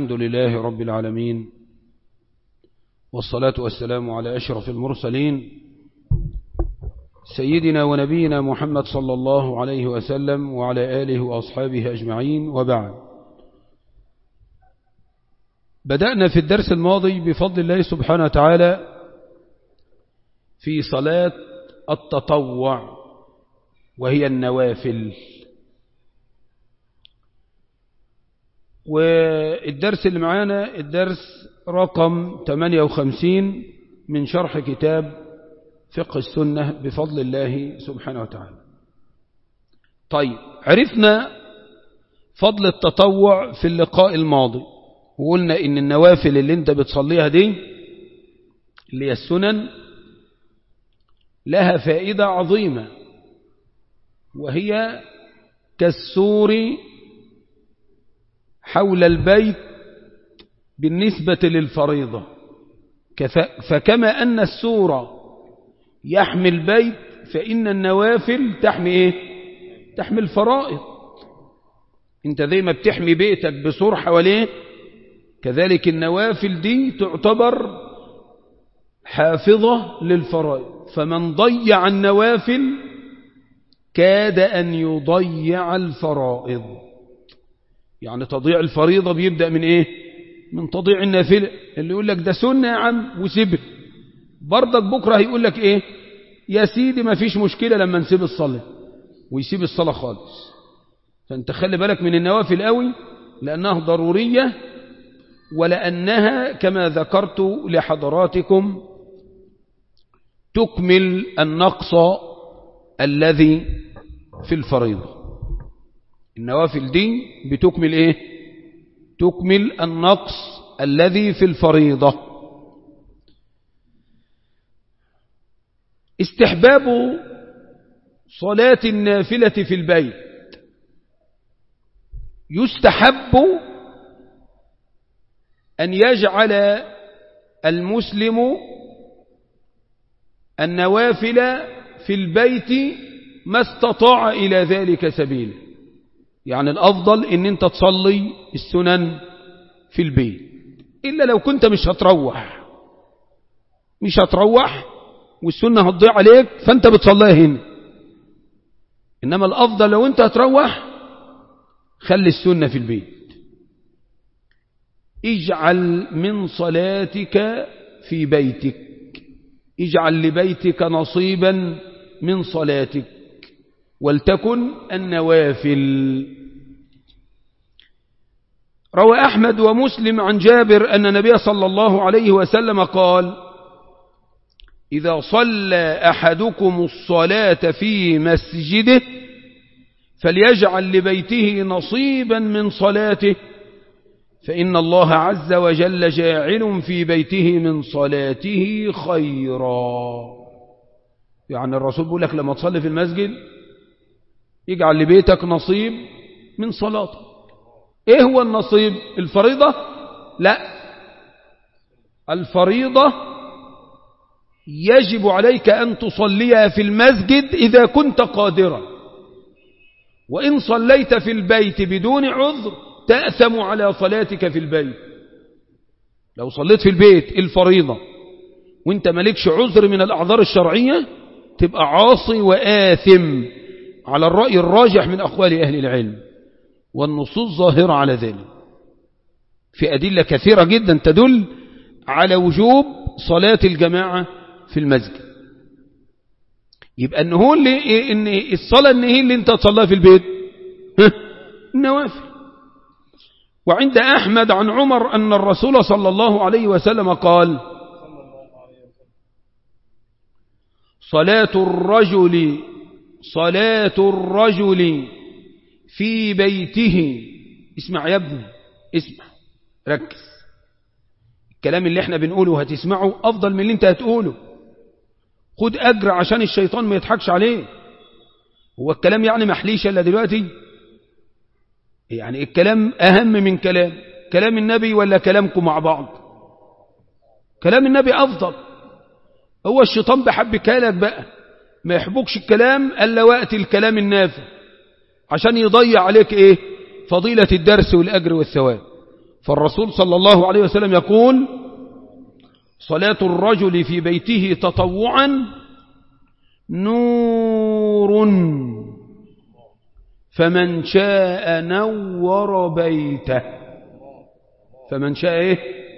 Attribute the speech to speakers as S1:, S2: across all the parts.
S1: الحمد لله رب العالمين والصلاة والسلام على أشرف المرسلين سيدنا ونبينا محمد صلى الله عليه وسلم وعلى آله وأصحابه أجمعين وبعد بدأنا في الدرس الماضي بفضل الله سبحانه وتعالى في صلاة التطوع وهي النوافل والدرس اللي معانا الدرس رقم 58 من شرح كتاب فقه السنة بفضل الله سبحانه وتعالى طيب عرفنا فضل التطوع في اللقاء الماضي وقلنا ان النوافل اللي انت بتصليها دي اللي هي السنن لها فائدة عظيمة وهي كالسور حول البيت بالنسبة للفريضة فكما أن السورة يحمي البيت فإن النوافل تحمي إيه؟ تحمي الفرائض انت زي ما بتحمي بيتك بسور حواليه كذلك النوافل دي تعتبر حافظة للفرائض فمن ضيع النوافل كاد أن يضيع الفرائض يعني تضيع الفريضة بيبدأ من إيه من تضيع النافلة اللي يقول لك ده سنة يا عم وسيبه برضك بكرة هيقول لك إيه يا سيدي ما فيش مشكلة لما نسيب الصلاة ويسيب الصلاة خالص فانت خلي بالك من النوافل قوي لأنها ضرورية ولأنها كما ذكرت لحضراتكم تكمل النقص الذي في الفريضة النوافل دي بتكمل ايه تكمل النقص الذي في الفريضة استحباب صلاة النافلة في البيت يستحب أن يجعل المسلم النوافل في البيت ما استطاع إلى ذلك سبيل يعني الأفضل أن أنت تصلي السنن في البيت إلا لو كنت مش هتروح مش هتروح والسنة هتضيع عليك فأنت بتصليها هنا إنما الأفضل لو أنت هتروح خلي السنة في البيت اجعل من صلاتك في بيتك اجعل لبيتك نصيبا من صلاتك ولتكن النوافل روى أحمد ومسلم عن جابر أن النبي صلى الله عليه وسلم قال إذا صلى أحدكم الصلاة في مسجده فليجعل لبيته نصيبا من صلاته فإن الله عز وجل جاعل في بيته من صلاته خيرا يعني الرسول بيقول لك لما تصلي في المسجد يجعل لبيتك نصيب من صلاتك ايه هو النصيب الفريضة لا الفريضة يجب عليك أن تصليها في المسجد إذا كنت قادرا وإن صليت في البيت بدون عذر تأثم على صلاتك في البيت لو صليت في البيت الفريضة وانت مالكش عذر من الأعذار الشرعية تبقى عاصي وآثم على الرأي الراجح من أقوال أهل العلم والنصوص ظاهرة على ذلك في أدلة كثيرة جدا تدل على وجوب صلاة الجماعة في المسجد يبقى أنه هو اللي إن الصلاة إن هي اللي انت تصليها في البيت النوافل وعند أحمد عن عمر أن الرسول صلى الله عليه وسلم قال صلاة الرجل صلاة الرجل في بيته اسمع يا ابني اسمع ركز الكلام اللي احنا بنقوله هتسمعه أفضل من اللي انت هتقوله خد أجر عشان الشيطان ما يضحكش عليه هو الكلام يعني محليش إلا دلوقتي يعني الكلام أهم من كلام كلام النبي ولا كلامكم مع بعض كلام النبي أفضل هو الشيطان بحب لك بقى ما يحبكش الكلام ألا وقت الكلام النافع عشان يضيع عليك إيه فضيلة الدرس والأجر والثواب فالرسول صلى الله عليه وسلم يقول صلاة الرجل في بيته تطوعا نور فمن شاء نور بيته فمن شاء ايه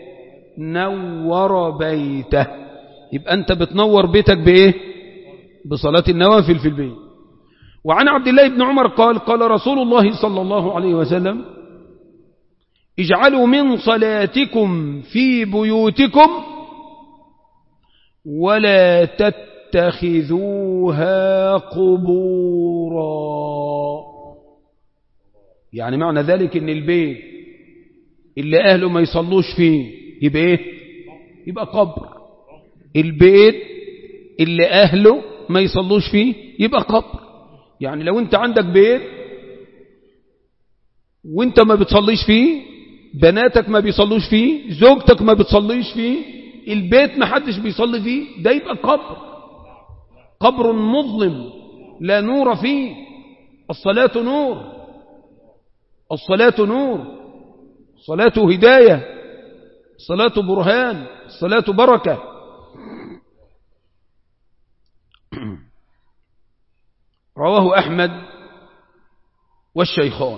S1: نور بيته يبقى انت بتنور بيتك بايه بصلاة النوافل في البيت وعن عبد الله بن عمر قال قال رسول الله صلى الله عليه وسلم اجعلوا من صلاتكم في بيوتكم ولا تتخذوها قبورا يعني معنى ذلك ان البيت اللي اهله ما يصلوش فيه يبقى ايه يبقى قبر البيت اللي اهله ما يصلوش فيه يبقى قبر يعني لو انت عندك بيت وانت ما بتصليش فيه بناتك ما بيصلوش فيه زوجتك ما بتصليش فيه البيت ما حدش بيصلي فيه ده يبقى قبر قبر مظلم لا نور فيه الصلاة نور الصلاة نور الصلاة هداية الصلاة برهان الصلاة بركة رواه أحمد والشيخان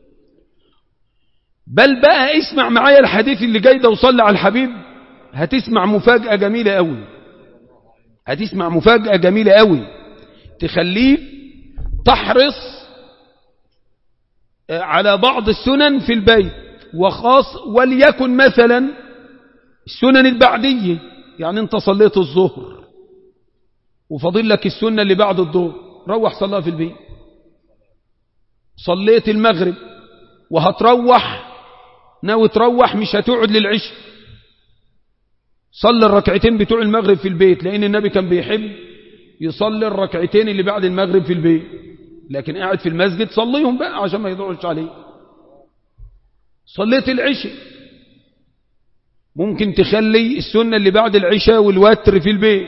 S1: بل بقى اسمع معايا الحديث اللي جاي ده وصلي على الحبيب هتسمع مفاجأة جميلة قوي هتسمع مفاجأة جميلة قوي تخليك تحرص على بعض السنن في البيت وخاص وليكن مثلا السنن البعدية يعني انت صليت الظهر وفضل لك السنة اللي بعد الظهر روح صلاها في البيت صليت المغرب وهتروح ناوي تروح مش هتقعد للعشاء صلي الركعتين بتوع المغرب في البيت لأن النبي كان بيحب يصلي الركعتين اللي بعد المغرب في البيت لكن قاعد في المسجد صليهم بقى عشان ما يضيعوش عليه صليت العشاء ممكن تخلي السنة اللي بعد العشاء والوتر في البيت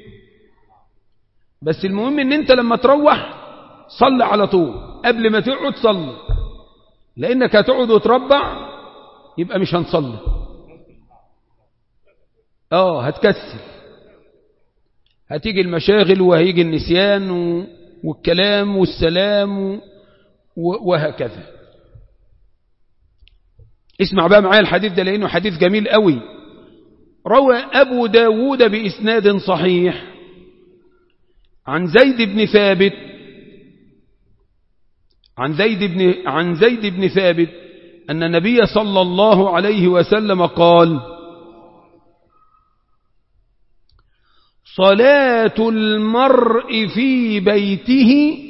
S1: بس المهم ان انت لما تروح صلي على طول قبل ما تقعد صلي لانك هتقعد وتربع يبقى مش هنصلي اه هتكسل هتيجي المشاغل وهيجي النسيان و... والكلام والسلام و... وهكذا اسمع بقى معايا الحديث ده لأنه حديث جميل قوي روى أبو داود بإسناد صحيح عن زيد بن ثابت عن زيد بن, عن زيد بن ثابت أن النبي صلى الله عليه وسلم قال صلاة المرء في بيته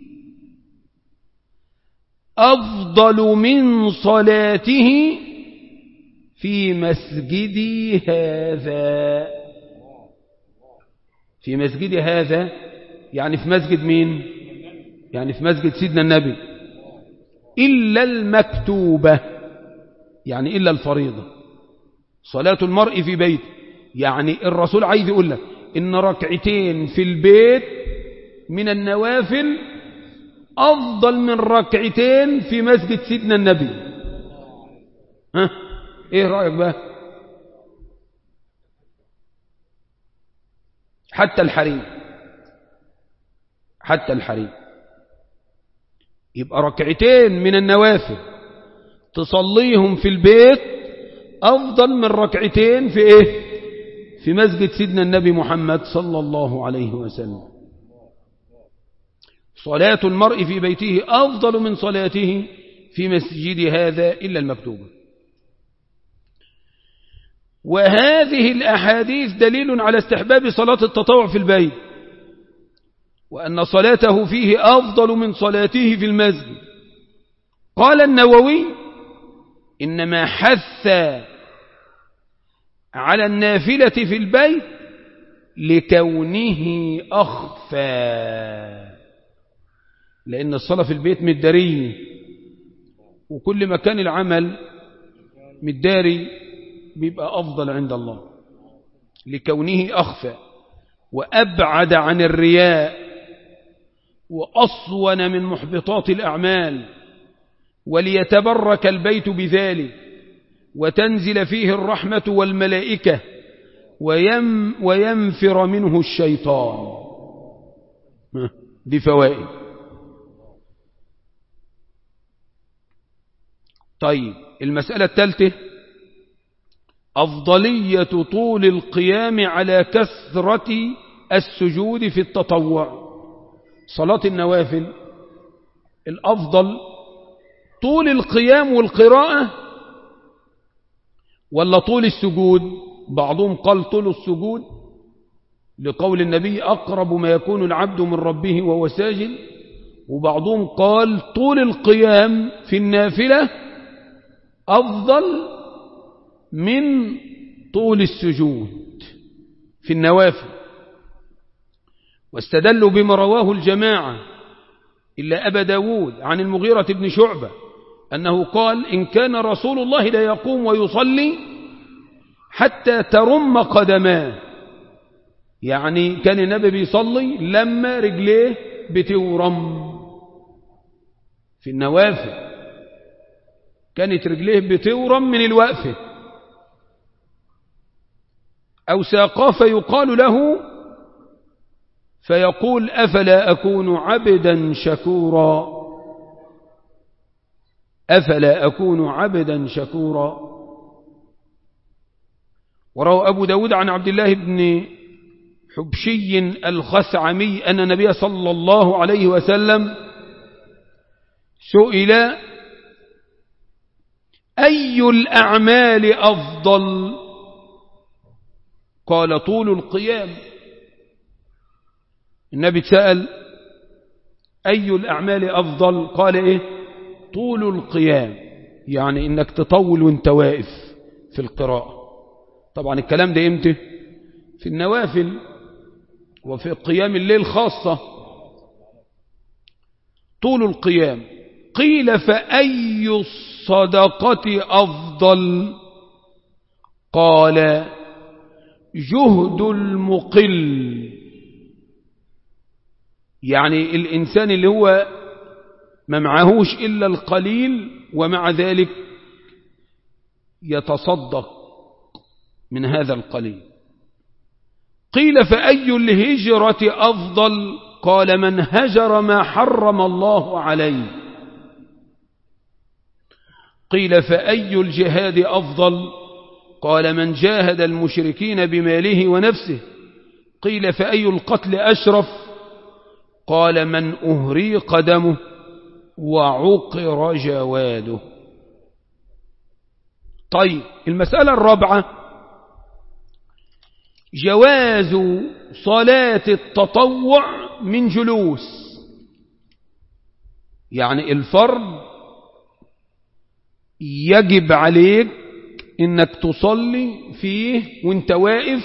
S1: أفضل من صلاته في مسجدي هذا في مسجد هذا يعني في مسجد مين يعني في مسجد سيدنا النبي إلا المكتوبة يعني إلا الفريضة صلاة المرء في بيته يعني الرسول عايز يقول لك إن ركعتين في البيت من النوافل أفضل من ركعتين في مسجد سيدنا النبي ها إيه رأيك بقى حتى الحريم حتى الحريم يبقى ركعتين من النوافل تصليهم في البيت أفضل من ركعتين في إيه في مسجد سيدنا النبي محمد صلى الله عليه وسلم صلاة المرء في بيته أفضل من صلاته في مسجد هذا إلا المكتوبة وهذه الأحاديث دليل على استحباب صلاة التطوع في البيت وأن صلاته فيه أفضل من صلاته في المسجد قال النووي إنما حث على النافلة في البيت لكونه أخفى لأن الصلاة في البيت مداري وكل ما كان العمل مداري بيبقى أفضل عند الله لكونه أخفى وأبعد عن الرياء وأصون من محبطات الأعمال وليتبرك البيت بذلك وتنزل فيه الرحمة والملائكة ويم وينفر منه الشيطان دي فوائد طيب المسألة الثالثة أفضلية طول القيام على كثرة السجود في التطوع صلاة النوافل الأفضل طول القيام والقراءة ولا طول السجود بعضهم قال طول السجود لقول النبي أقرب ما يكون العبد من ربه وهو ساجد وبعضهم قال طول القيام في النافلة أفضل من طول السجود في النوافل واستدلوا بما رواه الجماعة إلا أبا داود عن المغيرة بن شعبة أنه قال إن كان رسول الله لا يقوم ويصلي حتى ترم قدماه يعني كان النبي بيصلي لما رجليه بتورم في النوافل كانت رجليه بتورم من الوقفة أو ساقاه فيقال له فيقول أفلا أكون عبدا شكورا أفلا أكون عبدا شكورا وروى أبو داود عن عبد الله بن حبشي الخثعمي أن النبي صلى الله عليه وسلم سئل أي الأعمال أفضل قال طول القيام النبي سأل أي الأعمال أفضل قال إيه طول القيام يعني إنك تطول وانت واقف في القراءة طبعا الكلام ده إمتى في النوافل وفي قيام الليل خاصة طول القيام قيل فأي الصدقة أفضل قال جهد المقل يعني الإنسان اللي هو ما معهوش إلا القليل ومع ذلك يتصدق من هذا القليل قيل فأي الهجرة أفضل قال من هجر ما حرم الله عليه قيل فأي الجهاد أفضل قال من جاهد المشركين بماله ونفسه قيل فأي القتل أشرف قال من أهريق دمه وعقر جواده طيب المسألة الرابعة جواز صلاة التطوع من جلوس يعني الفرض يجب عليك انك تصلي فيه وانت واقف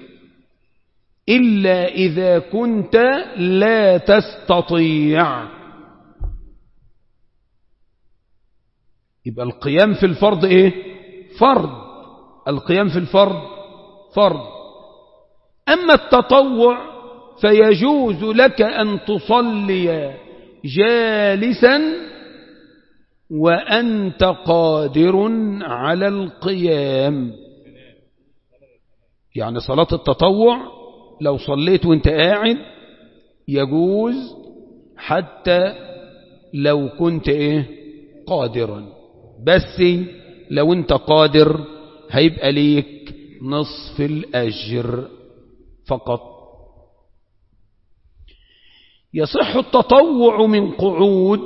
S1: إلا إذا كنت لا تستطيع يبقى القيام في الفرض ايه فرض القيام في الفرض فرض أما التطوع فيجوز لك أن تصلي جالسا وأنت قادر على القيام يعني صلاة التطوع لو صليت وانت قاعد يجوز حتى لو كنت ايه قادرا بس لو انت قادر هيبقى ليك نصف الأجر فقط يصح التطوع من قعود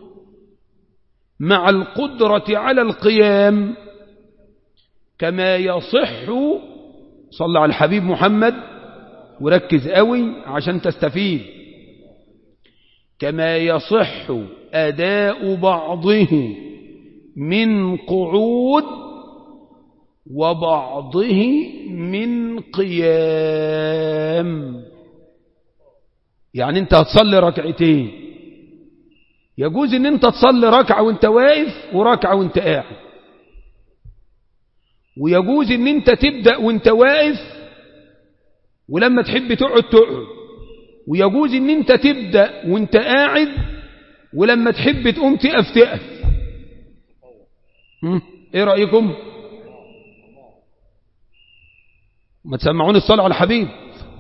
S1: مع القدرة على القيام كما يصح صلى على الحبيب محمد وركز قوي عشان تستفيد كما يصح أداء بعضه من قعود وبعضه من قيام يعني انت هتصلي ركعتين يجوز ان انت تصلي ركعة وانت واقف وركعة وانت قاعد ويجوز ان انت تبدأ وانت واقف ولما تحب تقعد تقعد ويجوز ان انت تبدأ وانت قاعد ولما تحب تقوم تقف تقف ايه رأيكم ما تسمعوني الصلاة على الحبيب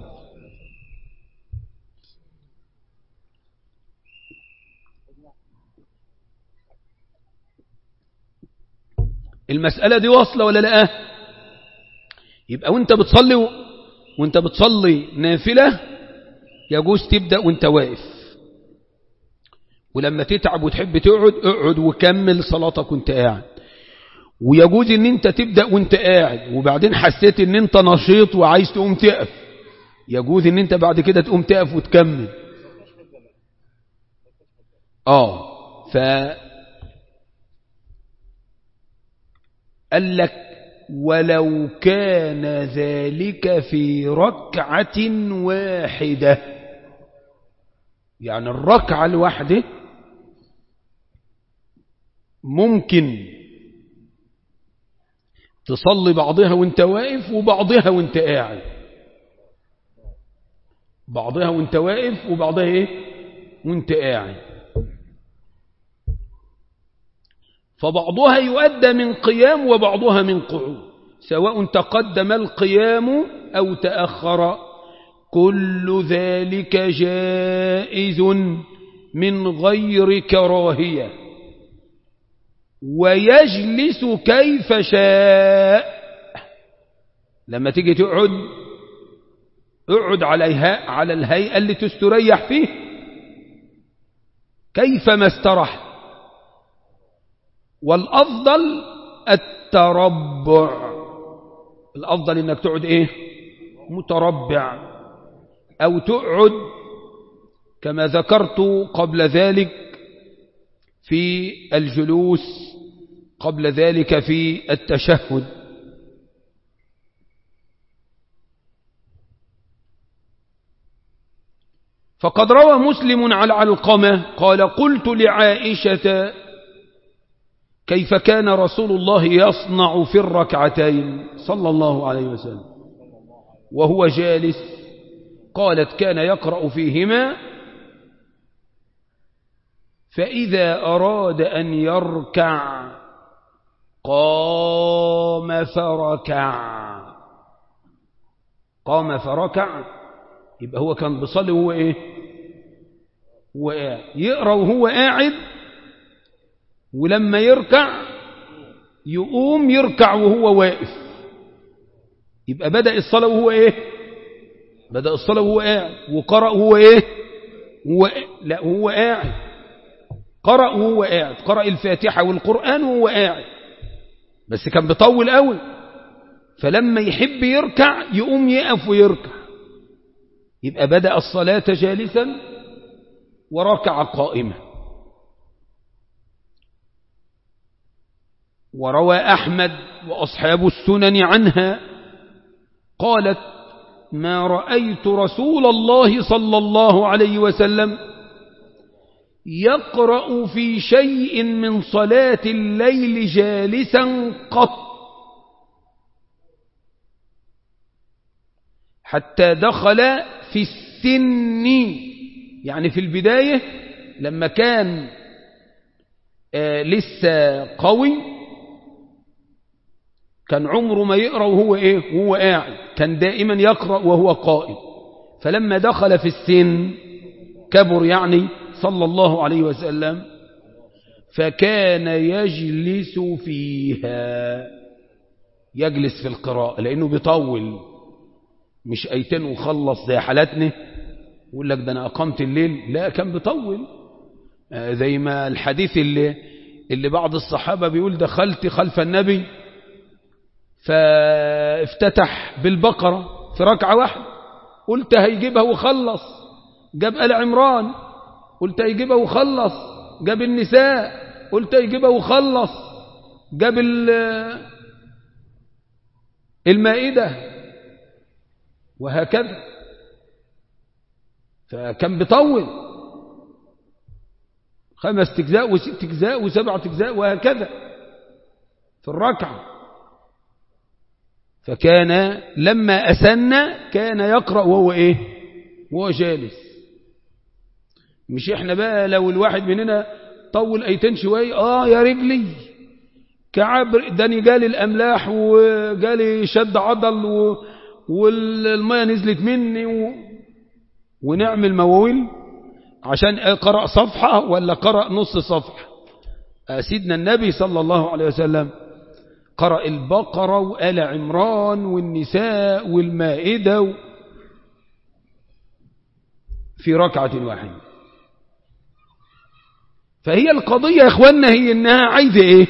S1: المسألة دي واصلة ولا لا يبقى وانت بتصلي وانت بتصلي نافلة يجوز تبدأ وانت واقف ولما تتعب وتحب تقعد اقعد وكمل صلاتك وانت قاعد ويجوز ان انت تبدأ وانت قاعد وبعدين حسيت ان انت نشيط وعايز تقوم تقف يجوز ان انت بعد كده تقوم تقف وتكمل اه ف قال لك ولو كان ذلك في ركعة واحدة يعني الركعة الواحدة ممكن تصلي بعضها وانت واقف وبعضها وانت قاعد بعضها وانت واقف وبعضها ايه وانت قاعد فبعضها يؤدى من قيام وبعضها من قعود سواء تقدم القيام أو تأخر كل ذلك جائز من غير كراهية ويجلس كيف شاء لما تيجي تقعد اقعد عليها على الهيئة اللي تستريح فيه كيفما استرحت والأفضل التربع الأفضل إنك تقعد إيه متربع أو تقعد كما ذكرت قبل ذلك في الجلوس قبل ذلك في التشهد فقد روى مسلم على علقمة قال قلت لعائشة كيف كان رسول الله يصنع في الركعتين صلى الله عليه وسلم وهو جالس قالت كان يقرأ فيهما فإذا أراد أن يركع قام فركع قام فركع يبقى هو كان بيصلي وهو ايه هو قاعد يقرأ وهو قاعد ولما يركع يقوم يركع وهو واقف يبقى بدأ الصلاة وهو ايه بدأ الصلاة وهو قاعد وقرأ وهو ايه هو لا وهو قاعد قرأ وهو قاعد قرأ الفاتحة والقرآن وهو قاعد بس كان بيطول قوي فلما يحب يركع يقوم يقف ويركع يبقى بدأ الصلاة جالسا وركع قائما وروى أحمد وأصحاب السنن عنها قالت ما رأيت رسول الله صلى الله عليه وسلم يقرأ في شيء من صلاة الليل جالسا قط حتى دخل في السن يعني في البداية لما كان آه لسه قوي كان عمره ما يقرأ وهو إيه وهو قاعد كان دائما يقرأ وهو قائم فلما دخل في السن كبر يعني صلى الله عليه وسلم فكان يجلس فيها يجلس في القراءة لأنه بيطول مش أيتين وخلص زي حالاتنا يقول لك ده أنا أقمت الليل لا كان بيطول زي ما الحديث اللي, اللي بعض الصحابة بيقول دخلت خلف النبي فافتتح بالبقرة في ركعة واحدة قلت هيجيبها وخلص جاب آل عمران قلت هيجيبها وخلص جاب النساء قلت هيجيبها وخلص جاب المائدة وهكذا فكان بيطول خمس تجزاء وست تجزاء وسبع تجزاء وهكذا في الركعة فكان لما أسن كان يقرأ وهو إيه وهو جالس مش إحنا بقى لو الواحد مننا طول أيتين شوية آه يا رجلي كعب داني جالي الأملاح وجالي شد عضل و... والمية نزلت مني و... ونعمل مواويل عشان قرأ صفحة ولا قرأ نص صفحة سيدنا النبي صلى الله عليه وسلم قرأ البقرة وآل عمران والنساء والمائدة و... في ركعة واحدة فهي القضية يا اخوانا هي انها عايزة ايه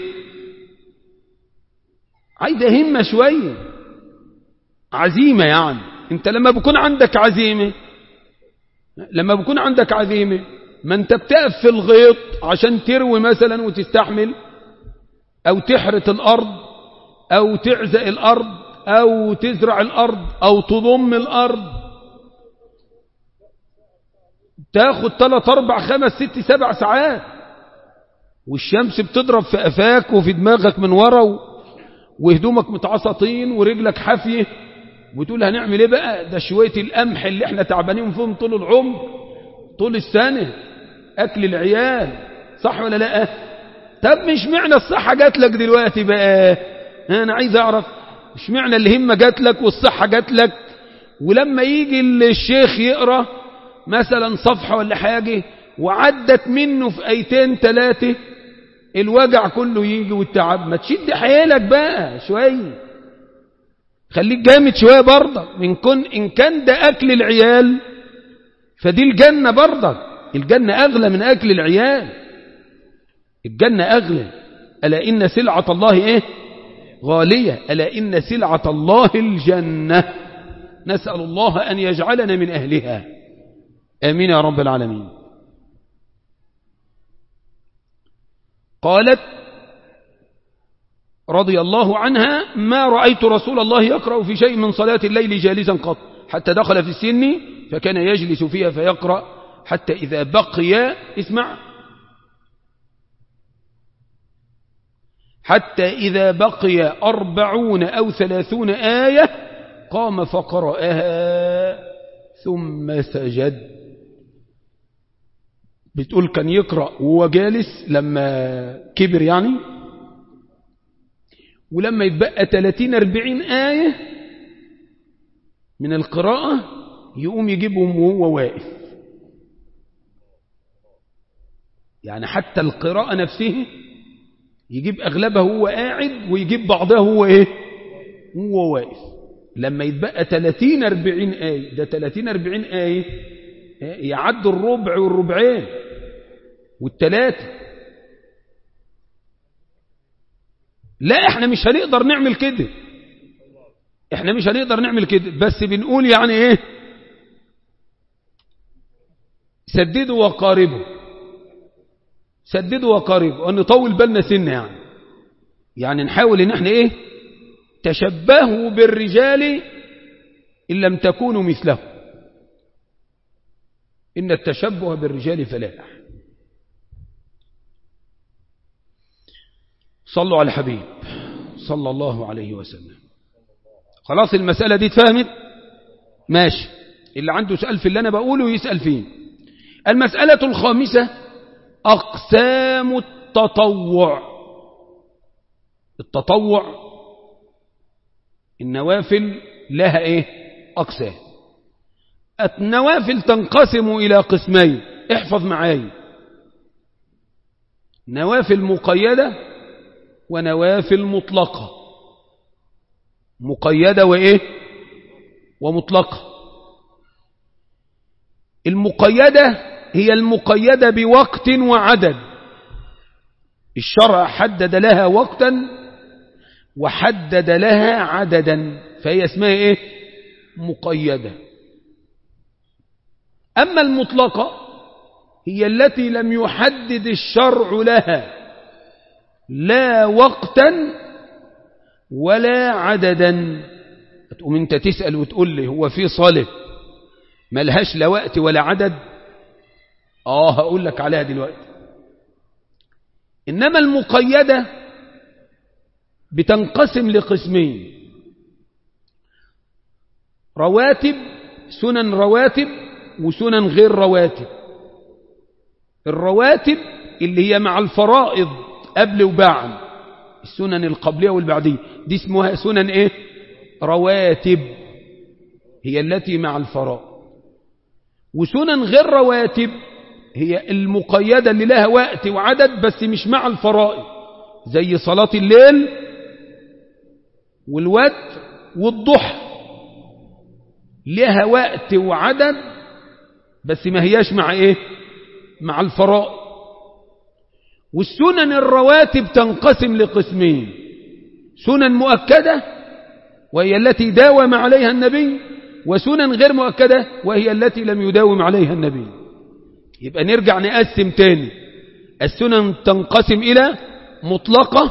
S1: عايزة همة شوية عزيمة يعني انت لما بكون عندك عزيمة لما بكون عندك عزيمة ما انت بتقف في الغيط عشان تروي مثلا وتستحمل او تحرث الارض او تعزق الارض او تزرع الارض او تضم الارض تاخد 3 4 5 6 7 ساعات والشمس بتضرب في قفاك وفي دماغك من ورا و... وهدومك متعصطين ورجلك حافيه وتقول هنعمل ايه بقى ده شويه القمح اللي احنا تعبانين فيهم طول العمر طول السنه اكل العيال صح ولا لا طب مش معنى الصحه جات لك دلوقتي بقى انا عايز اعرف مش معنى الهمه جات لك والصحه جات لك ولما يجي الشيخ يقرا مثلا صفحه ولا حاجه وعدت منه في ايتين ثلاثه الوجع كله يجي والتعب ما تشد حيلك بقى شويه خليك جامد شويه برضك من كن ان كان ده اكل العيال فدي الجنه برضك الجنه اغلى من اكل العيال الجنه اغلى الا ان سلعه الله ايه غاليه الا ان سلعه الله الجنه نسال الله ان يجعلنا من اهلها امين يا رب العالمين قالت رضي الله عنها ما رأيت رسول الله يقرأ في شيء من صلاة الليل جالسا قط حتى دخل في السن فكان يجلس فيها فيقرأ حتى إذا بقي اسمع حتى إذا بقي أربعون أو ثلاثون آية قام فقرأها ثم سجد بتقول كان يقرأ وهو جالس لما كبر يعني ولما يتبقى 30 40 آية من القراءة يقوم يجيبهم وهو واقف يعني حتى القراءة نفسها يجيب أغلبها هو قاعد ويجيب بعضها هو إيه هو واقف لما يتبقى 30 40 آية ده 30 40 آية يعدوا الربع والربعين والثلاثة لا احنا مش هنقدر نعمل كده احنا مش هنقدر نعمل كده بس بنقول يعني ايه سددوا وقاربوا سددوا وقاربوا ان نطول بالنا سنة يعني يعني نحاول ان احنا ايه تشبهوا بالرجال ان لم تكونوا مثله ان التشبه بالرجال فلاح صلوا على الحبيب صلى الله عليه وسلم خلاص المسألة دي اتفهمت ماشي اللي عنده سؤال في اللي أنا بقوله يسأل فيه المسألة الخامسة أقسام التطوع التطوع النوافل لها ايه أقسام النوافل تنقسم إلى قسمين احفظ معاي نوافل مقيدة ونوافل مطلقة مقيدة وإيه ومطلقة المقيدة هي المقيدة بوقت وعدد الشرع حدد لها وقتا وحدد لها عددا فهي اسمها ايه مقيدة أما المطلقة هي التي لم يحدد الشرع لها لا وقتا ولا عددا تقوم انت تسأل وتقول لي هو في صلاة ملهاش لا وقت ولا عدد اه هقول لك عليها دلوقتي إنما المقيدة بتنقسم لقسمين رواتب سنن رواتب وسنن غير رواتب الرواتب اللي هي مع الفرائض قبل وبعد السنن القبلية والبعدية دي اسمها سنن ايه رواتب هي التي مع الفرائض وسنن غير رواتب هي المقيدة اللي لها وقت وعدد بس مش مع الفرائض زي صلاة الليل والوتر والضحى لها وقت وعدد بس ما هياش مع ايه مع الفرائض والسنن الرواتب تنقسم لقسمين سنن مؤكدة وهي التي داوم عليها النبي وسنن غير مؤكدة وهي التي لم يداوم عليها النبي يبقى نرجع نقسم تاني السنن تنقسم إلى مطلقة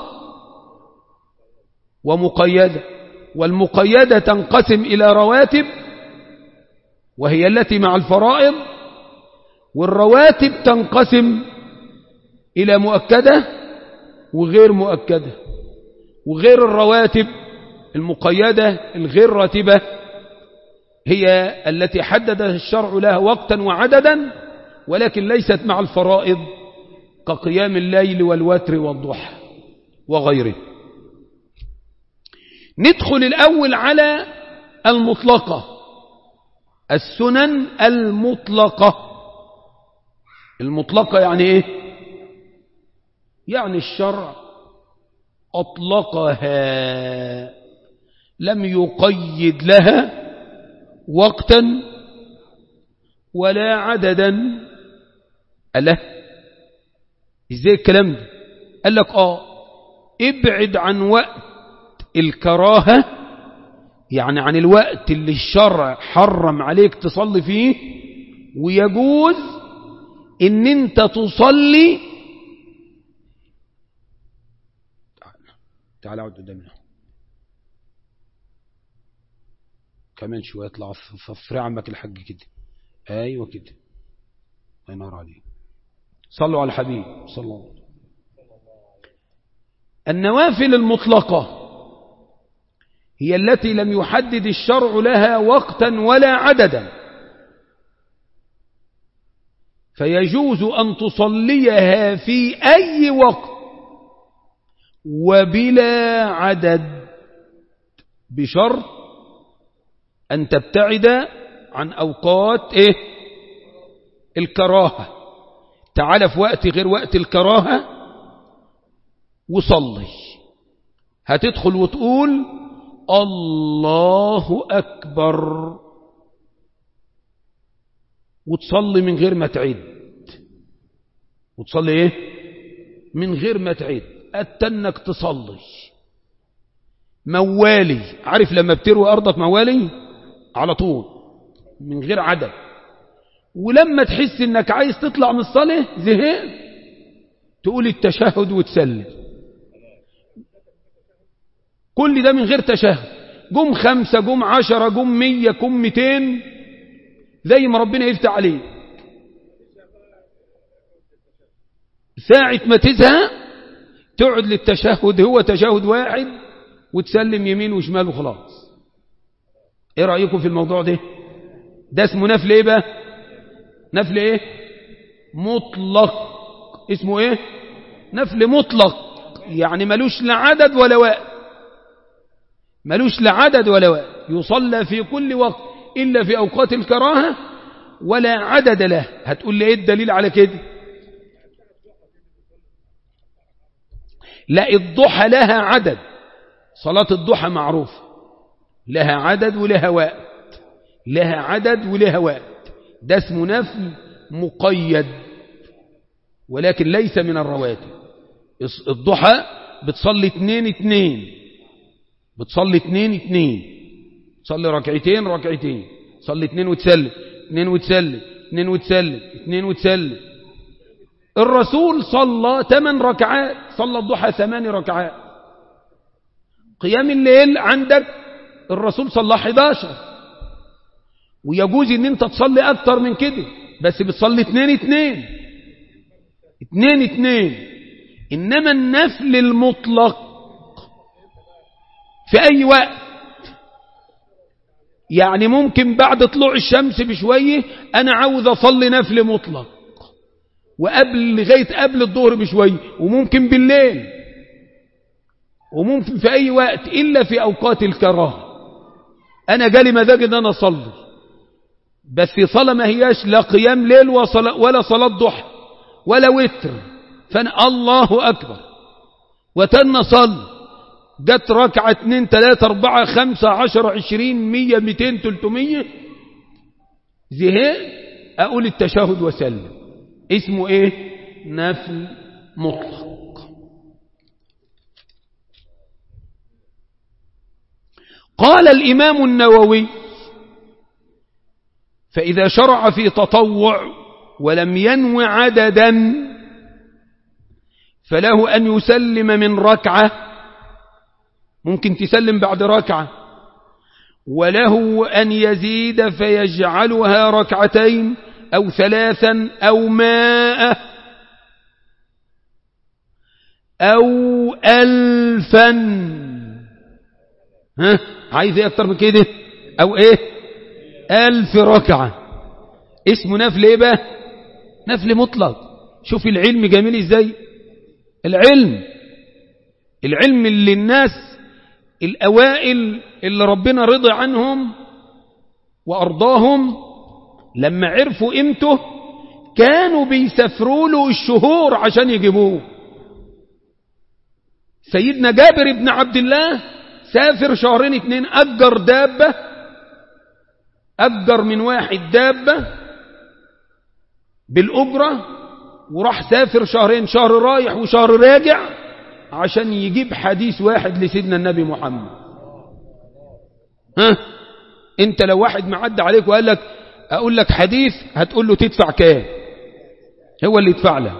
S1: ومقيدة والمقيدة تنقسم إلى رواتب وهي التي مع الفرائض والرواتب تنقسم إلى مؤكدة وغير مؤكدة وغير الرواتب المقيدة الغير راتبة هي التي حدد الشرع لها وقتا وعددا ولكن ليست مع الفرائض كقيام الليل والوتر والضحى وغيره ندخل الأول على المطلقة السنن المطلقة المطلقة يعني ايه يعني الشرع أطلقها لم يقيد لها وقتا ولا عددا ألا ازاي الكلام ده قال لك اه ابعد عن وقت الكراهة يعني عن الوقت اللي الشرع حرم عليك تصلي فيه ويجوز ان انت تصلي تعال اقعد قدامنا كمان شويه اطلع في عمك الحاج كده ايوه كده الله ينور عليك صلوا على الحبيب صلى الله عليه وسلم النوافل المطلقة هي التي لم يحدد الشرع لها وقتا ولا عددا فيجوز أن تصليها في أي وقت وبلا عدد بشرط أن تبتعد عن أوقات إيه الكراهة تعال في وقت غير وقت الكراهة وصلي هتدخل وتقول الله أكبر وتصلي من غير ما تعد وتصلي ايه من غير ما تعد أتنك تصلي موالي عارف لما بتروي أرضك موالي على طول من غير عدد ولما تحس انك عايز تطلع من الصلاة زهقت تقول التشهد وتسلم كل ده من غير تشهد جم خمسة جم عشرة جم مية جم ميتين زي ما ربنا يفتح عليه ساعة ما تزهق تقعد للتشهد هو تشهد واحد وتسلم يمين وشمال وخلاص ايه رأيكم في الموضوع ده ده اسمه نفل ايه بقى نفل ايه مطلق اسمه ايه نفل مطلق يعني ملوش لا عدد ولا وقت ملوش لا عدد ولا وقت يصلى في كل وقت إلا في أوقات الكراهة ولا عدد له هتقول لي ايه الدليل على كده لا الضحى لها عدد صلاة الضحى معروفة لها عدد ولها وقت لها عدد ولها وقت ده اسمه نفل مقيد ولكن ليس من الرواتب الضحى بتصلي اتنين اتنين بتصلي اتنين اتنين تصلي ركعتين ركعتين تصلي اتنين وتسلم اتنين وتسلم اتنين وتسلم اتنين وتسلم الرسول صلى ثمان ركعات صلى الضحى ثمان ركعات قيام الليل عندك الرسول صلى 11 ويجوز ان انت تصلي اكتر من كده بس بتصلي اتنين اتنين اتنين اتنين انما النفل المطلق في اي وقت يعني ممكن بعد طلوع الشمس بشوية انا عاوز اصلي نفل مطلق وقبل لغاية قبل الظهر بشوية وممكن بالليل وممكن في اي وقت الا في اوقات الكراهه أنا جالي مزاج أن أنا أصلي بس صلاة ما هياش لا قيام ليل ولا صلاة ضحى ولا وتر فأنا الله أكبر وتن صل جت ركعة اتنين تلاتة اربعة خمسة عشر عشرين مية ميتين تلتمية زهق أقول التشهد وسلم اسمه ايه نفل مطلق قال الإمام النووي فإذا شرع في تطوع ولم ينو عددا فله أن يسلم من ركعة ممكن تسلم بعد ركعة وله أن يزيد فيجعلها ركعتين أو ثلاثا أو ماء أو ألفا ها عايز ايه اكتر من كده او ايه ألف ركعة اسمه نفل ايه بقى نفل مطلق شوف العلم جميل ازاي العلم العلم اللي الناس الأوائل اللي ربنا رضي عنهم وأرضاهم لما عرفوا قيمته كانوا بيسافروا له الشهور عشان يجيبوه سيدنا جابر بن عبد الله سافر شهرين اتنين أجر دابة أجر من واحد دابة بالأجرة وراح سافر شهرين شهر رايح وشهر راجع عشان يجيب حديث واحد لسيدنا النبي محمد ها انت لو واحد معدى عليك وقال لك اقول لك حديث هتقول له تدفع كام هو اللي يدفع له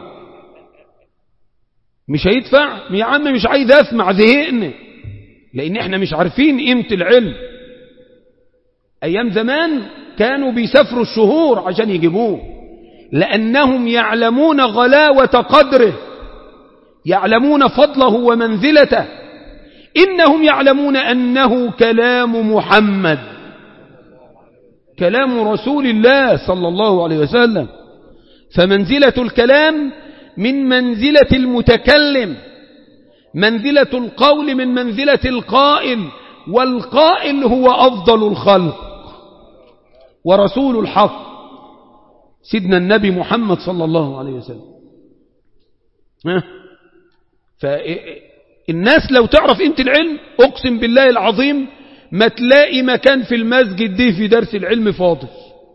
S1: مش هيدفع يا عم مش عايز اسمع زهقنا لان احنا مش عارفين قيمة العلم ايام زمان كانوا بيسافروا الشهور عشان يجيبوه لانهم يعلمون غلاوة قدره يعلمون فضله ومنزلته إنهم يعلمون أنه كلام محمد كلام رسول الله صلى الله عليه وسلم فمنزلة الكلام من منزلة المتكلم منزلة القول من منزلة القائل والقائل هو أفضل الخلق ورسول الحق سيدنا النبي محمد صلى الله عليه وسلم ها فالناس لو تعرف قيمة العلم أقسم بالله العظيم ما تلاقي مكان في المسجد دي في درس العلم فاضي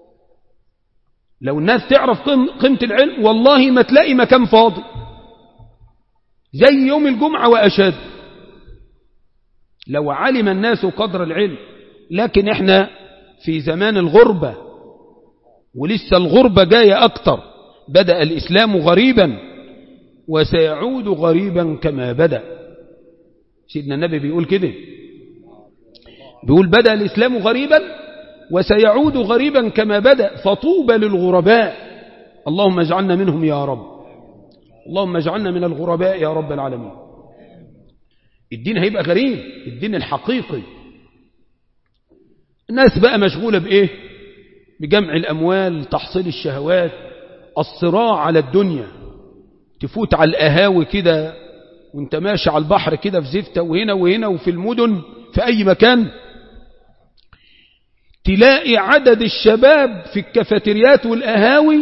S1: لو الناس تعرف قيمة العلم والله ما تلاقي مكان فاضي زي يوم الجمعة وأشد لو علم الناس قدر العلم لكن احنا في زمان الغربة ولسه الغربة جاية أكتر بدأ الإسلام غريبا وسيعود غريبا كما بدأ سيدنا النبي بيقول كده بيقول بدأ الإسلام غريبا وسيعود غريبا كما بدأ فطوبى للغرباء اللهم اجعلنا منهم يا رب اللهم اجعلنا من الغرباء يا رب العالمين الدين هيبقى غريب الدين الحقيقي الناس بقى مشغولة بإيه بجمع الأموال تحصيل الشهوات الصراع على الدنيا تفوت على القهاوي كده وانت ماشي على البحر كده في زفتة وهنا وهنا وفي المدن في أي مكان تلاقي عدد الشباب في الكافيتريات والقهاوي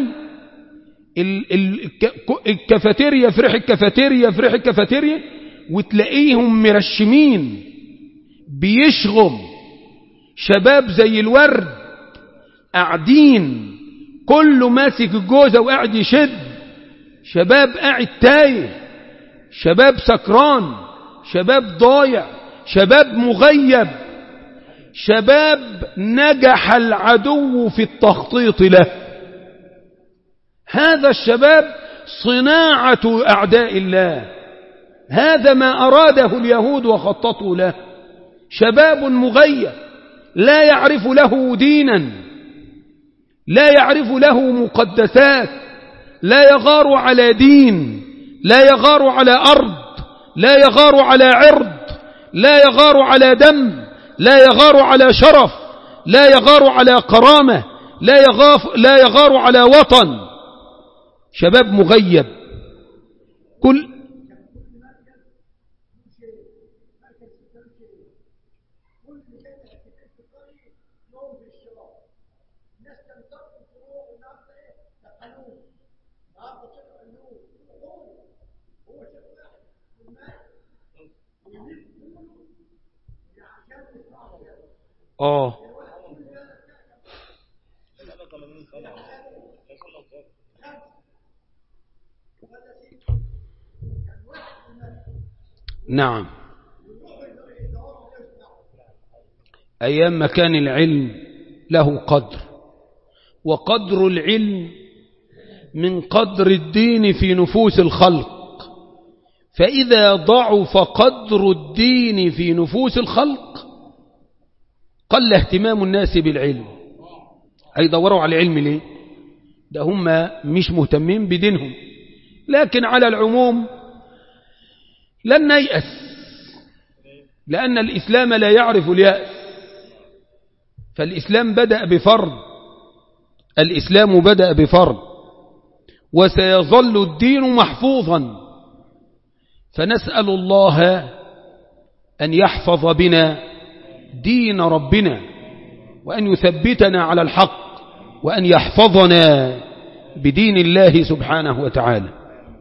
S1: الكافيتيريا فرح الكافيتيريا فرح الكافيتيريا وتلاقيهم مرشمين بيشغم شباب زي الورد قاعدين كله ماسك الجوزة وقاعد يشد شباب قاعد تايه شباب سكران شباب ضايع شباب مغيب شباب نجح العدو في التخطيط له هذا الشباب صناعة أعداء الله هذا ما أراده اليهود وخططوا له شباب مغيب لا يعرف له دينا لا يعرف له مقدسات لا يغار على دين لا يغار على أرض لا يغار على عرض لا يغار على دم لا يغار على شرف لا يغار على كرامة لا, يغاف لا يغار على وطن شباب مغيب كل اه نعم أيام ما كان العلم له قدر وقدر العلم من قدر الدين في نفوس الخلق فإذا ضعف قدر الدين في نفوس الخلق قل اهتمام الناس بالعلم هيدوروا على العلم ليه ده هم مش مهتمين بدينهم لكن على العموم لن نيأس لأن الإسلام لا يعرف اليأس فالإسلام بدأ بفرض الإسلام بدأ بفرض وسيظل الدين محفوظا فنسأل الله أن يحفظ بنا دين ربنا وأن يثبتنا على الحق وأن يحفظنا بدين الله سبحانه وتعالى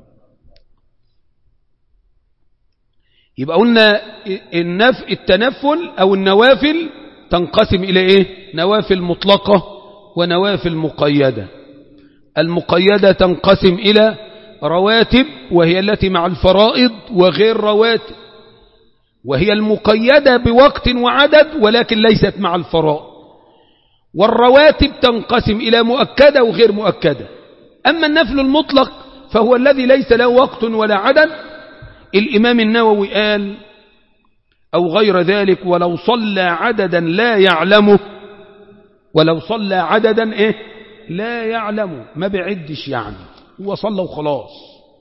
S1: يبقى قلنا النف التنفل أو النوافل تنقسم إلى إيه نوافل مطلقة ونوافل مقيدة المقيدة تنقسم إلى رواتب وهي التي مع الفرائض وغير رواتب وهي المقيدة بوقت وعدد ولكن ليست مع الفرائض والرواتب تنقسم إلى مؤكدة وغير مؤكدة أما النفل المطلق فهو الذي ليس له وقت ولا عدد الإمام النووي قال أو غير ذلك ولو صلى عددا لا يعلمه ولو صلى عددا إيه لا يعلمه ما بعدش يعني هو صلى وخلاص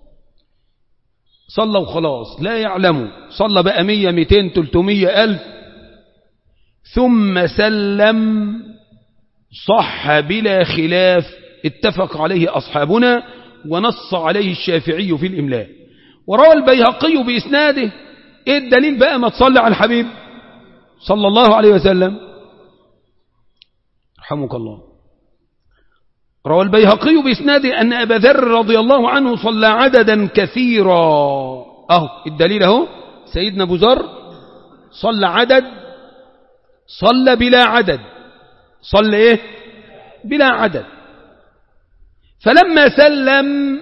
S1: صلى وخلاص لا يعلمه صلى بقى مية ميتين تلتمية ألف ثم سلم صح بلا خلاف اتفق عليه أصحابنا ونص عليه الشافعي في الإملاء وروى البيهقي بإسناده ايه الدليل بقى ما تصلي على الحبيب صلى الله عليه وسلم رحمك الله روى البيهقي بإسناده أن أبا ذر رضي الله عنه صلى عددا كثيرا أهو الدليل أهو سيدنا أبو ذر صلى عدد صلى بلا عدد صلى إيه بلا عدد فلما سلم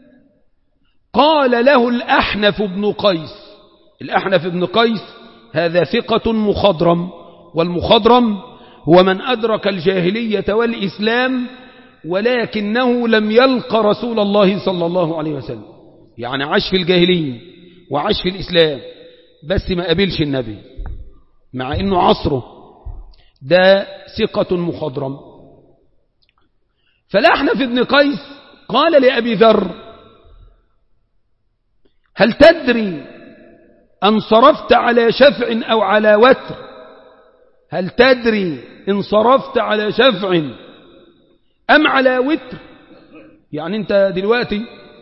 S1: قال له الأحنف بن قيس الأحنف بن قيس هذا ثقة مخضرم والمخضرم هو من أدرك الجاهلية والإسلام ولكنه لم يلق رسول الله صلى الله عليه وسلم يعني عاش في الجاهلية وعاش في الإسلام بس ما قبلش النبي مع أنه عصره ده ثقة مخضرم فالأحنف بن قيس قال لأبي ذر هل تدري أن صرفت على شفع أو على وتر هل تدري إن صرفت على شفع أم على وتر يعني أنت دلوقتي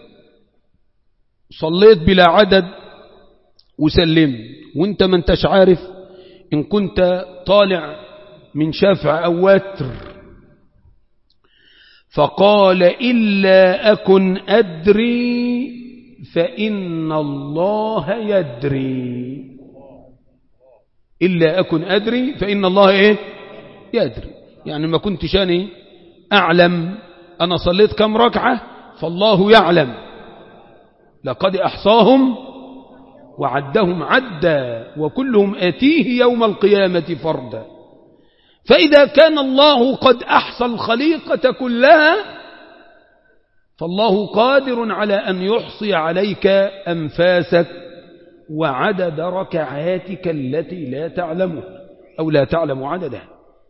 S1: صليت بلا عدد وسلمت وانت ما انتش عارف إن كنت طالع من شفع أو وتر فقال إلا أكن أدري فإن الله يدري إلا أكن أدري فإن الله إيه يدري يعني ما كنت شاني أعلم أنا صليت كم ركعة فالله يعلم لقد أحصاهم وعدهم عدا وكلهم آتيه يوم القيامة فردا فإذا كان الله قد أحصى الخليقة كلها فالله قادر على أن يحصي عليك أنفاسك وعدد ركعاتك التي لا تعلمها أو لا تعلم عددها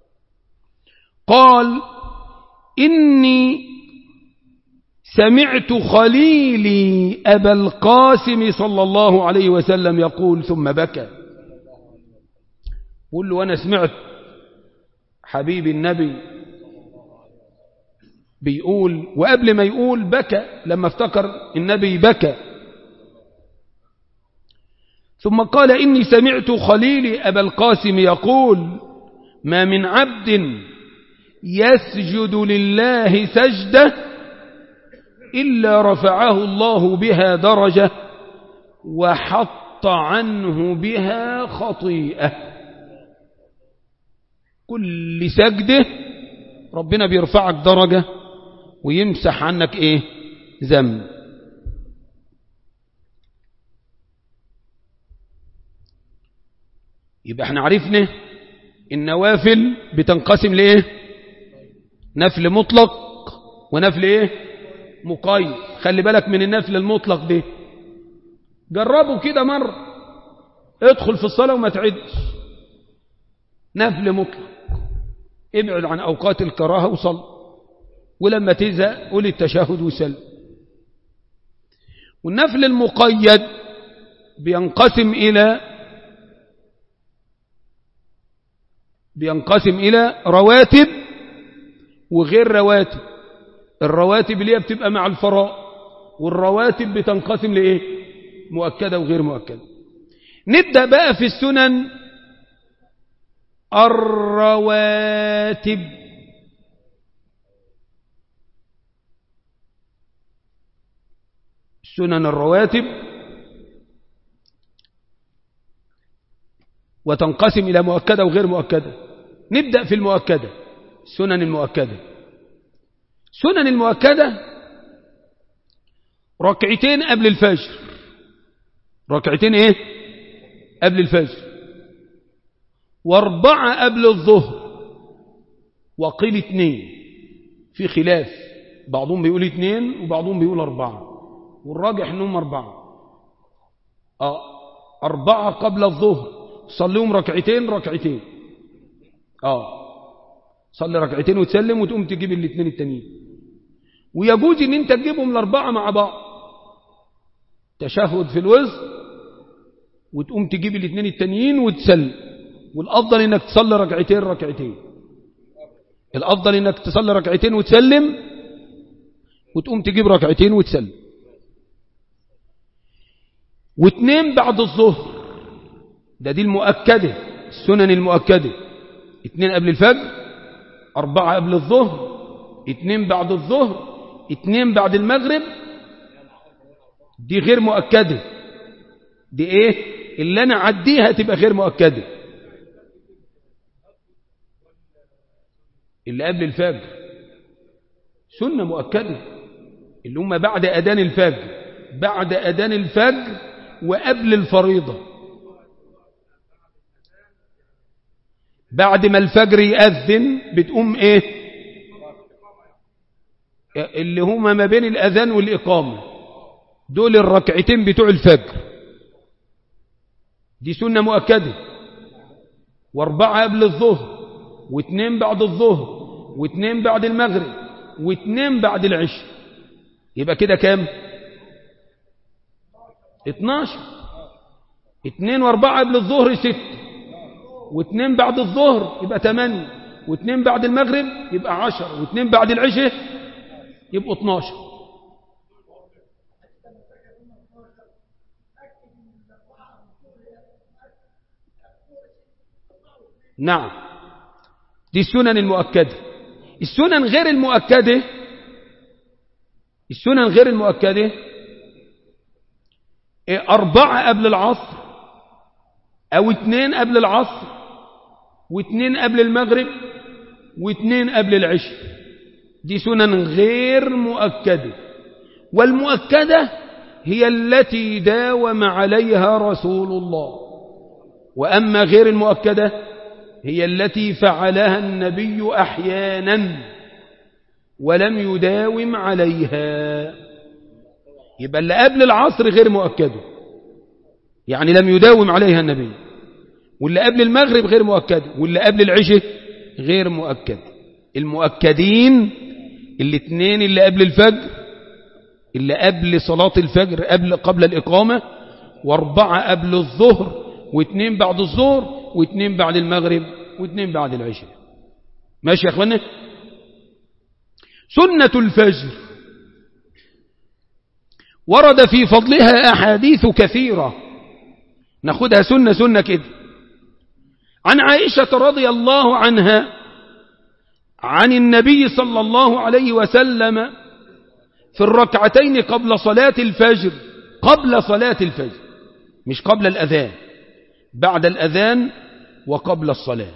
S1: قال إني سمعت خليلي أبا القاسم صلى الله عليه وسلم يقول ثم بكى قل له أنا سمعت حبيب النبي بيقول وقبل ما يقول بكى لما افتكر النبي بكى ثم قال إني سمعت خليلي أبا القاسم يقول ما من عبد يسجد لله سجدة إلا رفعه الله بها درجة وحط عنه بها خطيئة كل سجده ربنا بيرفعك درجة ويمسح عنك ايه ذنب يبقى احنا عرفنا النوافل بتنقسم لايه نفل مطلق ونفل ايه مقيد خلي بالك من النفل المطلق ده جربوا كده مرة ادخل في الصلاة وما تعدش نفل مطلق ابعد عن أوقات الكراهة وصل ولما تزهق قول التشهد وسلم والنفل المقيد بينقسم إلى بينقسم إلى رواتب وغير رواتب الرواتب اللي هي بتبقى مع الفراء والرواتب بتنقسم لإيه مؤكدة وغير مؤكدة نبدأ بقى في السنن الرواتب سنن الرواتب وتنقسم إلى مؤكدة وغير مؤكدة نبدأ في المؤكدة سنن المؤكدة سنن المؤكدة ركعتين قبل الفجر ركعتين ايه قبل الفجر واربعة قبل الظهر وقيل اثنين في خلاف بعضهم بيقول اثنين وبعضهم بيقول أربعة والراجح انهم أربعة آه أربعة قبل الظهر صليهم ركعتين ركعتين آه صلي ركعتين وتسلم وتقوم تجيب الاثنين التانيين ويجوز ان انت تجيبهم الأربعة مع بعض تشهد في الوسط وتقوم تجيب الاثنين التانيين وتسلم والأفضل انك تصلي ركعتين ركعتين الأفضل انك تصلي ركعتين وتسلم وتقوم تجيب ركعتين وتسلم واثنين بعد الظهر ده دي المؤكدة السنن المؤكدة اثنين قبل الفجر أربعة قبل الظهر اثنين بعد الظهر اثنين بعد المغرب دي غير مؤكدة دي ايه اللي انا عديها تبقى غير مؤكدة اللي قبل الفجر سنة مؤكدة اللي هم بعد أذان الفجر بعد أذان الفجر وقبل الفريضة بعد ما الفجر يأذن بتقوم ايه اللي هما ما بين الأذان والإقامة دول الركعتين بتوع الفجر دي سنة مؤكدة واربعة قبل الظهر واثنين بعد الظهر واثنين بعد المغرب واثنين بعد العشاء يبقى كده كام 12 اثنين واربعة قبل الظهر ستة واثنين بعد الظهر يبقى ثمانية واثنين بعد المغرب يبقى عشر واثنين بعد العشاء يبقوا 12 نعم دي السنن المؤكدة السنن غير المؤكدة السنن غير المؤكدة أربعة قبل العصر أو اثنين قبل العصر واثنين قبل المغرب واثنين قبل العشاء دي سنن غير مؤكدة والمؤكدة هي التي داوم عليها رسول الله وأما غير المؤكدة هي التي فعلها النبي أحيانا ولم يداوم عليها يبقى اللي قبل العصر غير مؤكده يعني لم يداوم عليها النبي واللي قبل المغرب غير مؤكد واللي قبل العشاء غير مؤكد المؤكدين الاثنين اللي قبل الفجر اللي قبل صلاة الفجر قبل قبل الإقامة واربعة قبل الظهر واثنين بعد الظهر واثنين بعد المغرب واثنين بعد العشاء ماشي يا اخوانا سنة الفجر ورد في فضلها أحاديث كثيرة ناخدها سنة سنة كده عن عائشة رضي الله عنها عن النبي صلى الله عليه وسلم في الركعتين قبل صلاة الفجر قبل صلاة الفجر مش قبل الأذان بعد الأذان وقبل الصلاة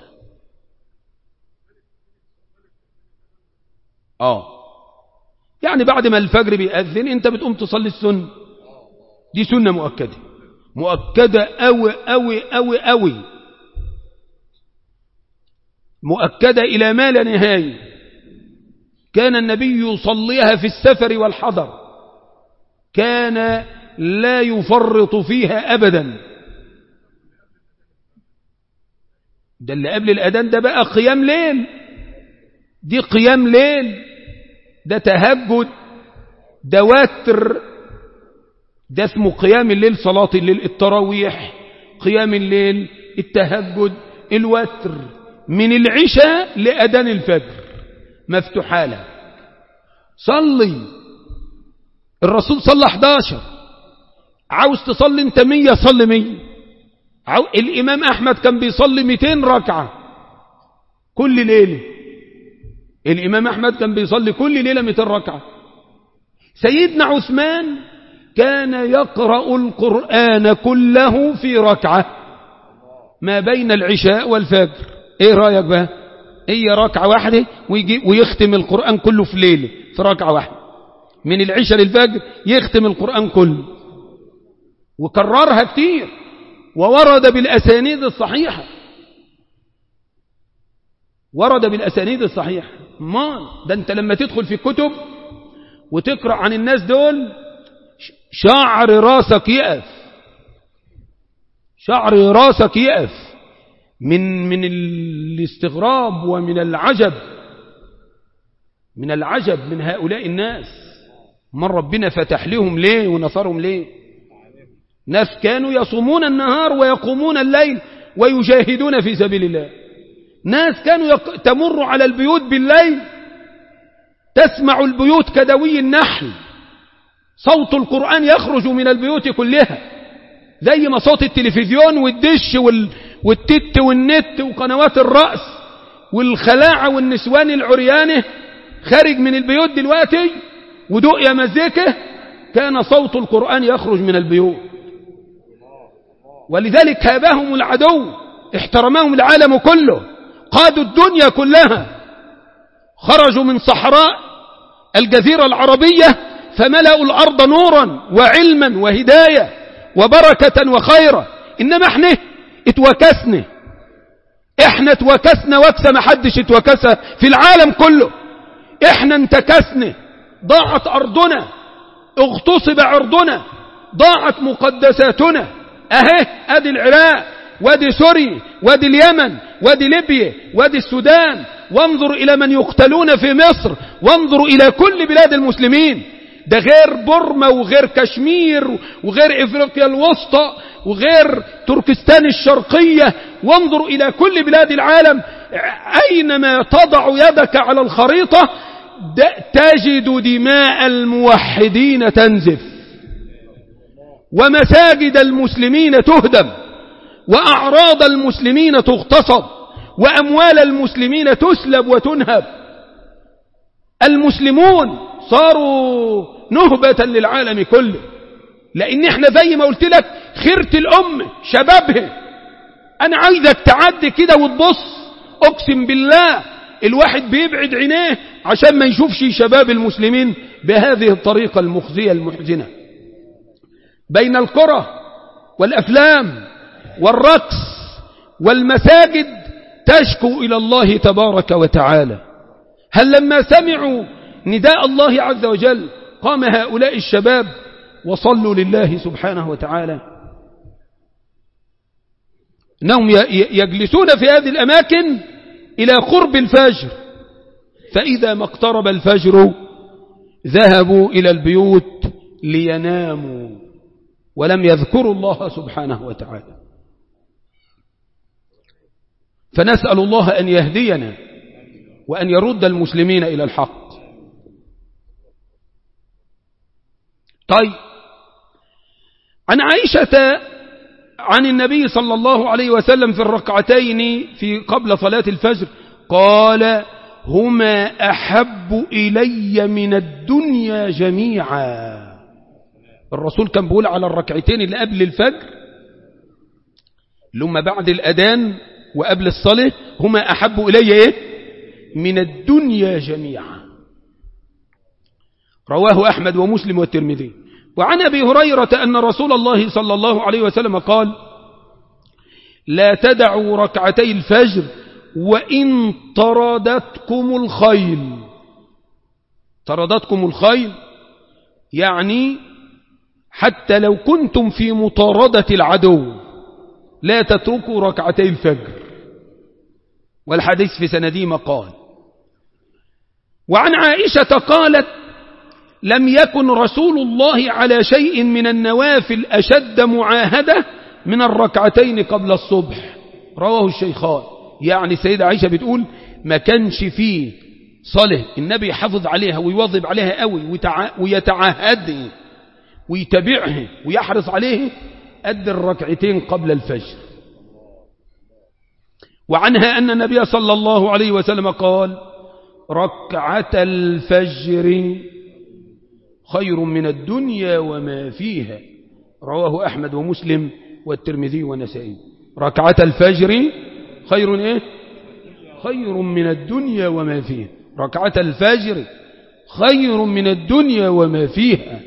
S1: آه يعني بعد ما الفجر بيأذن انت بتقوم تصلي السنة دي سنة مؤكدة مؤكدة أوي أوي أوي أوي مؤكدة إلى ما لا نهاية كان النبي يصليها في السفر والحضر كان لا يفرط فيها أبدا ده اللي قبل الأذان ده بقى قيام ليل دي قيام ليل ده تهجد ده وتر ده اسمه قيام الليل صلاة الليل التراويح قيام الليل التهجد الوتر من العشاء لأذان الفجر مفتوحة لك صلي الرسول صلى 11 عاوز تصلي انت 100 صلي 100 عاو... الإمام أحمد كان بيصلي 200 ركعة كل ليلة الإمام أحمد كان بيصلي كل ليلة 200 ركعة سيدنا عثمان كان يقرأ القرآن كله في ركعة ما بين العشاء والفجر ايه رأيك بقى هي ركعة واحدة ويجي ويختم القرآن كله في ليلة في ركعة واحدة من العشاء للفجر يختم القرآن كله وكررها كتير وورد بالأسانيد الصحيحة ورد بالأسانيد الصحيحة ما ده انت لما تدخل في الكتب وتقرأ عن الناس دول شعر راسك يقف شعر راسك يقف من من الاستغراب ومن العجب من العجب من هؤلاء الناس من ربنا فتح لهم ليه ونصرهم ليه ناس كانوا يصومون النهار ويقومون الليل ويجاهدون في سبيل الله ناس كانوا يق... تمر على البيوت بالليل تسمع البيوت كدوي النحل صوت القرآن يخرج من البيوت كلها زي ما صوت التلفزيون والدش وال... والتت والنت وقنوات الرأس والخلاعة والنسوان العريانة خارج من البيوت دلوقتي ودقيا مزيكه كان صوت القرآن يخرج من البيوت ولذلك هابهم العدو احترمهم العالم كله قادوا الدنيا كلها خرجوا من صحراء الجزيرة العربية فملأوا الأرض نورا وعلما وهداية وبركة وخيرا إنما احنا اتوكسنا احنا اتوكسنا وكسة ما حدش اتوكسها في العالم كله احنا انتكسنا ضاعت أرضنا اغتصب عرضنا ضاعت مقدساتنا اهي ادي العراق وادي سوريا وادي اليمن وادي ليبيا وادي السودان وانظر الى من يقتلون في مصر وانظر الى كل بلاد المسلمين ده غير بورما وغير كشمير وغير افريقيا الوسطى وغير تركستان الشرقية وانظر الى كل بلاد العالم اينما تضع يدك على الخريطة تجد دماء الموحدين تنزف ومساجد المسلمين تهدم وأعراض المسلمين تغتصب وأموال المسلمين تسلب وتنهب المسلمون صاروا نهبة للعالم كله لأن احنا زي ما قلت لك خيرة الأمة شبابها أنا عايزك تعدي كده وتبص أقسم بالله الواحد بيبعد عينيه عشان ما يشوفش شباب المسلمين بهذه الطريقة المخزية المحزنة بين القرى والأفلام والرقص والمساجد تشكو إلى الله تبارك وتعالى هل لما سمعوا نداء الله عز وجل قام هؤلاء الشباب وصلوا لله سبحانه وتعالى انهم يجلسون في هذه الأماكن إلى قرب الفجر فإذا ما اقترب الفجر ذهبوا إلى البيوت ليناموا ولم يذكروا الله سبحانه وتعالى فنسأل الله أن يهدينا وأن يرد المسلمين إلى الحق طيب عن عائشة عن النبي صلى الله عليه وسلم في الركعتين في قبل صلاة الفجر قال هما أحب إلي من الدنيا جميعا الرسول كان بيقول على الركعتين اللي قبل الفجر اللي هما بعد الأذان وقبل الصلاة هما أحب إلي إيه؟ من الدنيا جميعا رواه أحمد ومسلم والترمذي وعن أبي هريرة أن رسول الله صلى الله عليه وسلم قال لا تدعوا ركعتي الفجر وإن طردتكم الخيل طردتكم الخيل يعني حتى لو كنتم في مطاردة العدو لا تتركوا ركعتي الفجر والحديث في سندي مقال وعن عائشة قالت لم يكن رسول الله على شيء من النوافل أشد معاهدة من الركعتين قبل الصبح رواه الشيخان يعني سيدة عائشة بتقول ما كانش فيه صلاة النبي يحافظ عليها ويواظب عليها قوي ويتعهد ويتبعها ويحرص عليه قد الركعتين قبل الفجر وعنها أن النبي صلى الله عليه وسلم قال ركعة الفجر خير من الدنيا وما فيها رواه أحمد ومسلم والترمذي والنسائي ركعة الفجر خير إيه خير من الدنيا وما فيها ركعة الفجر خير من الدنيا وما فيها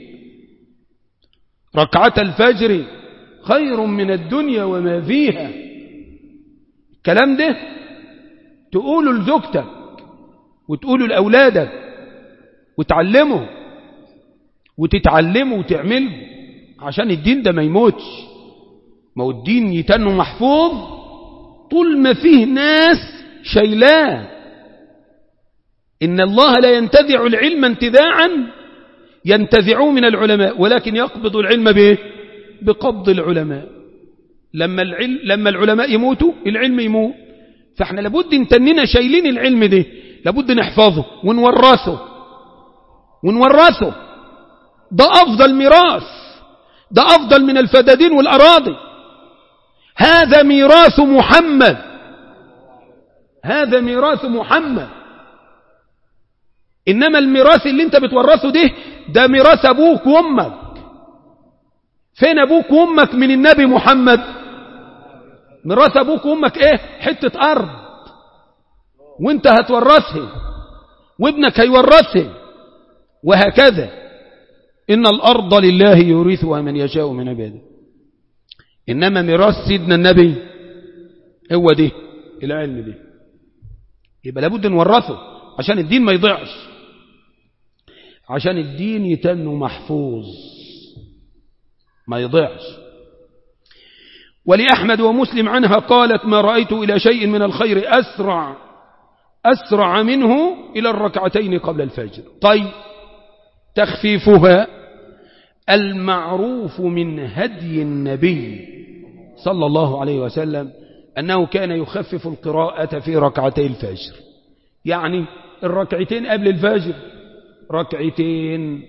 S1: ركعة الفجر خير من الدنيا وما فيها الكلام ده تقوله لزوجتك وتقوله لأولادك وتعلمه وتتعلمه وتعمله عشان الدين ده ما يموتش ما هو الدين يتنه محفوظ طول ما فيه ناس شيلاه إن الله لا ينتزع العلم انتزاعا ينتزعوه من العلماء ولكن يقبض العلم به بقبض العلماء لما, العلم لما العلماء يموتوا العلم يموت فاحنا لابد انتننا شايلين العلم ده لابد نحفظه ونورثه ونورثه ده أفضل ميراث ده أفضل من الفدادين والأراضي هذا ميراث محمد هذا ميراث محمد إنما الميراث اللي انت بتورثه ده ده ميراث أبوك وأمك فين أبوك وأمك من النبي محمد ميراث أبوك وأمك إيه حتة أرض وانت هتورثها وابنك هيورثها وهكذا إن الأرض لله يورثها من يشاء من عباده إنما ميراث سيدنا النبي هو ده العلم ده يبقى لابد نورثه عشان الدين ما يضيعش عشان الدين يتن محفوظ ما يضيعش ولأحمد ومسلم عنها قالت ما رأيت إلى شيء من الخير أسرع أسرع منه إلى الركعتين قبل الفجر طيب تخفيفها المعروف من هدي النبي صلى الله عليه وسلم أنه كان يخفف القراءة في ركعتي الفجر يعني الركعتين قبل الفجر ركعتين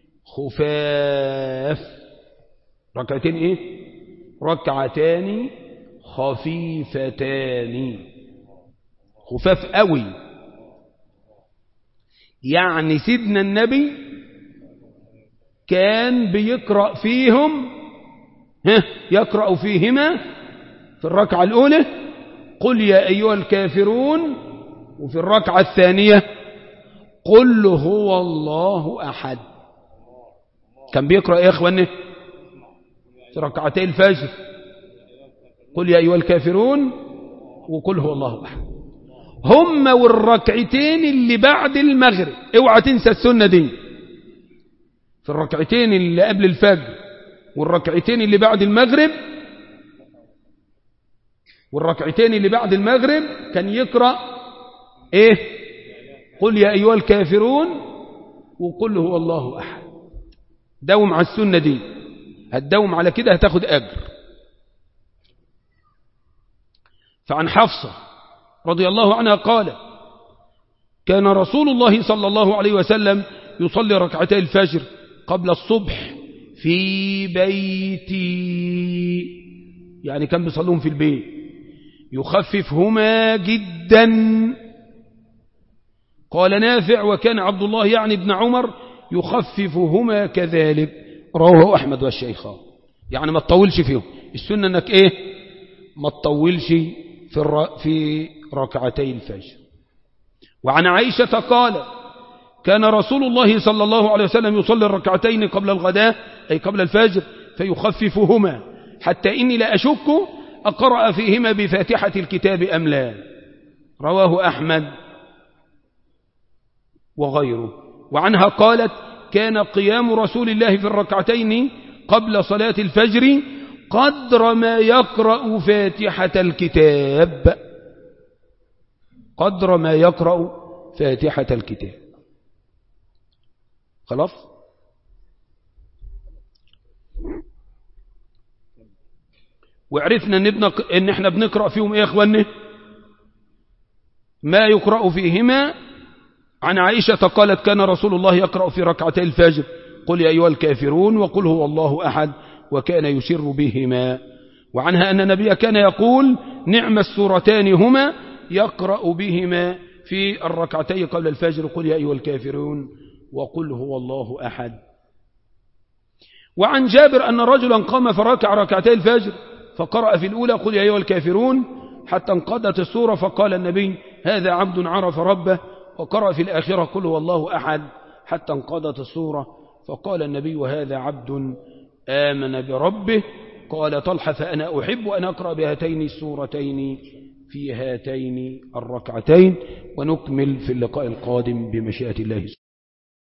S1: خفاف ركعتين ايه ركعتان خفيفتان خفاف قوي يعني سيدنا النبي كان بيقرأ فيهم ها يقرأ فيهما في الركعة الأولى قل يا أيها الكافرون وفي الركعة الثانية قل هو الله أحد كان بيقرأ يا إخواني في ركعتي الفجر قل يا أيها الكافرون وقل هو الله أحد هم والركعتين اللي بعد المغرب اوعى تنسى السنة دي في الركعتين اللي قبل الفجر والركعتين اللي بعد المغرب والركعتين اللي بعد المغرب كان يقرأ ايه قل يا أيها الكافرون وقل هو الله أحد دوم على السنة دي هتدوم على كده هتاخد أجر فعن حفصة رضي الله عنها قال كان رسول الله صلى الله عليه وسلم يصلي ركعتي الفجر قبل الصبح في بيتي يعني كان بيصلون في البيت يخففهما جدا قال نافع وكان عبد الله يعني ابن عمر يخففهما كذلك رواه أحمد والشيخان يعني ما تطولش فيهم السنة انك ايه ما تطولش في, الر... في ركعتي الفجر وعن عائشة قال كان رسول الله صلى الله عليه وسلم يصلي الركعتين قبل الغداء أي قبل الفجر فيخففهما حتى إني لا أشك أقرأ فيهما بفاتحة الكتاب أم لا رواه أحمد وغيره وعنها قالت كان قيام رسول الله في الركعتين قبل صلاة الفجر قدر ما يقرأ فاتحة الكتاب قدر ما يقرأ فاتحة الكتاب خلاص وعرفنا ان, ابن إن احنا بنقرأ فيهم ايه يا اخواني ما يقرأ فيهما عن عائشة قالت كان رسول الله يقرأ في ركعتي الفجر قل يا أيها الكافرون وقل هو الله أحد وكان يشر بهما وعنها أن النبي كان يقول نعم السورتان هما يقرأ بهما في الركعتين قبل الفجر قل يا أيها الكافرون وقل هو الله أحد وعن جابر أن رجلا قام فركع ركعتي الفجر فقرأ في الأولى قل يا أيها الكافرون حتى انقضت السورة فقال النبي هذا عبد عرف ربه وقرأ في الآخرة قل هو الله أحد حتى انقضت السورة فقال النبي وهذا عبد آمن بربه قال طلحة فأنا أحب أن أقرأ بهاتين السورتين في هاتين الركعتين ونكمل في اللقاء القادم بمشيئة الله